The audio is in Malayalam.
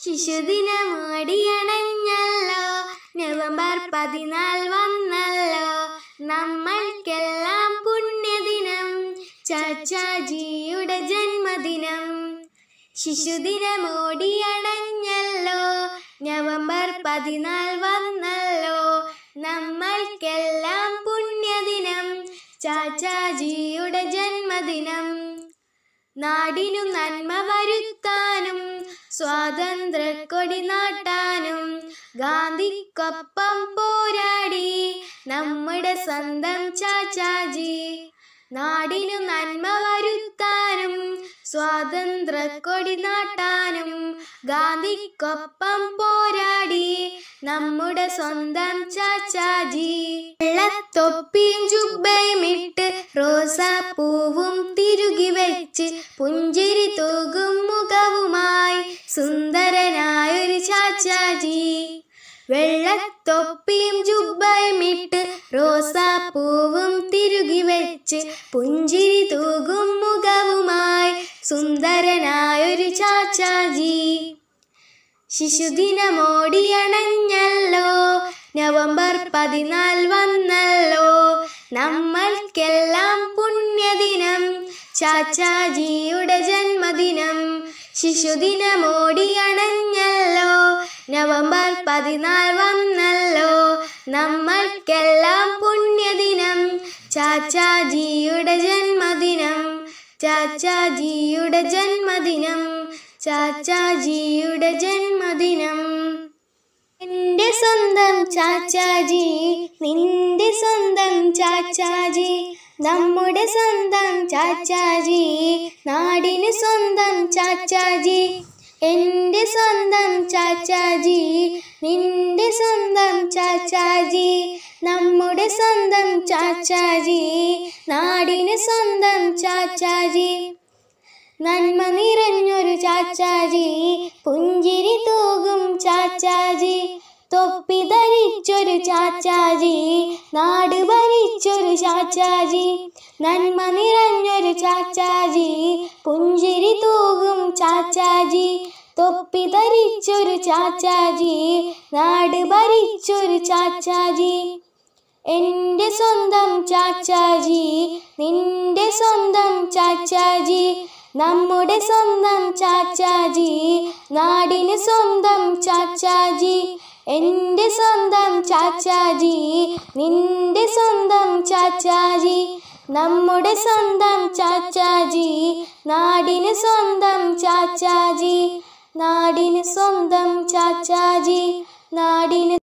ശിശുദിനമോടിയണഞ്ഞല്ലോ നവംബർ പതിനാല് വന്നല്ലോ നമ്മൾക്കെല്ലാം പുണ്യദിനം ചാച്ചാജിയുടെ ജന്മദിനം ശിശുദിനമോടിയണഞ്ഞല്ലോ നവംബർ പതിനാല് വന്നല്ലോ നമ്മൾക്കെല്ലാം പുണ്യദിനം ചാച്ചാജിയുടെ ജന്മദിനം നാടിനു നന്മ വരുത്താനും സ്വാതന്ത്ര്യക്കൊടി നാട്ടാനും ഗാന്ധിക്കൊപ്പം പോരാടി നമ്മുടെ സ്വന്തം ചാച്ചാജി നാടിനു നന്മ വരുത്താനും സ്വാതന്ത്ര്യക്കൊടി നാട്ടാനും ഗാന്ധിക്കൊപ്പം പോരാടി നമ്മുടെ സ്വന്തം ചാച്ചാജി വെള്ളത്തൊപ്പിയും ജുബയും ഇട്ട് റോസാപ്പൂവും തിരുകി വെച്ച് പുഞ്ചിരി തൂകും മുഖവുമായി സുന്ദരനായൊരു ചാച്ചാജി വെള്ളത്തൊപ്പിയും ജുബയും ഇട്ട് റോസാപ്പൂവും തിരുകി വെച്ച് പുഞ്ചിരി തൂകും മുഖവുമായി സുന്ദരനായൊരു ചാച്ചാജി ശിശുദിനമോടിയണഞ്ഞല്ലോ നവംബർ പതിനാല് വന്നല്ലോ നമ്മൾക്കെല്ലാം പുണ്യദിനം ചാച്ചാജിയുടെ ജന്മദിനം ശിശുദിനമോടിയണഞ്ഞല്ലോ നവംബർ പതിനാല് വന്നല്ലോ നമ്മൾക്കെല്ലാം പുണ്യദിനം ചാച്ചാജിയുടെ ജന്മദിനം ചാച്ചാജിയുടെ ജന്മദിനം ചാച്ചാജിയുടെ ജന്മദിനം എന്റെ സ്വന്തം ചാച്ചാജി നിന്റെ സ്വന്തം ചാച്ചാജി നമ്മുടെ സ്വന്തം ചാച്ചാജി നാടിന് സ്വന്തം ചാച്ചാജി എന്റെ സ്വന്തം ചാച്ചാജി നിന്റെ സ്വന്തം ചാച്ചാജി നമ്മുടെ സ്വന്തം ചാച്ചാജി നാടിന് സ്വന്തം ചാച്ചാജി നന്മ നിറഞ്ഞൊരു ചാച്ചാജി പുഞ്ചിരി തൂകും ചാച്ചാജി തൊപ്പി ധരിച്ചൊരു ചാച്ചാജി നാട് ഭരിച്ചൊരു ചാച്ചാജി നന്മ നിറഞ്ഞൊരു ചാച്ചാജി പുഞ്ചിരി തൂകും ചാച്ചാജി തൊപ്പി ധരിച്ചൊരു ചാച്ചാജി നാട് ഭരിച്ചൊരു ചാച്ചാജി എന്റെ സ്വന്തം ചാച്ചാജി നിന്റെ സ്വന്തം ചാച്ചാജി നമ്മുടെ സ്വന്തം ചാച്ചാജി നാടിന് സ്വന്തം ചാച്ചാജി എന്റെ സ്വന്തം ചാച്ചാജി നിന്റെ സ്വന്തം ചാച്ചാജി നമ്മുടെ സ്വന്തം ചാച്ചാജി നാടിന് സ്വന്തം ചാച്ചാജി നാടിന് സ്വന്തം ചാച്ചാജി നാടിന്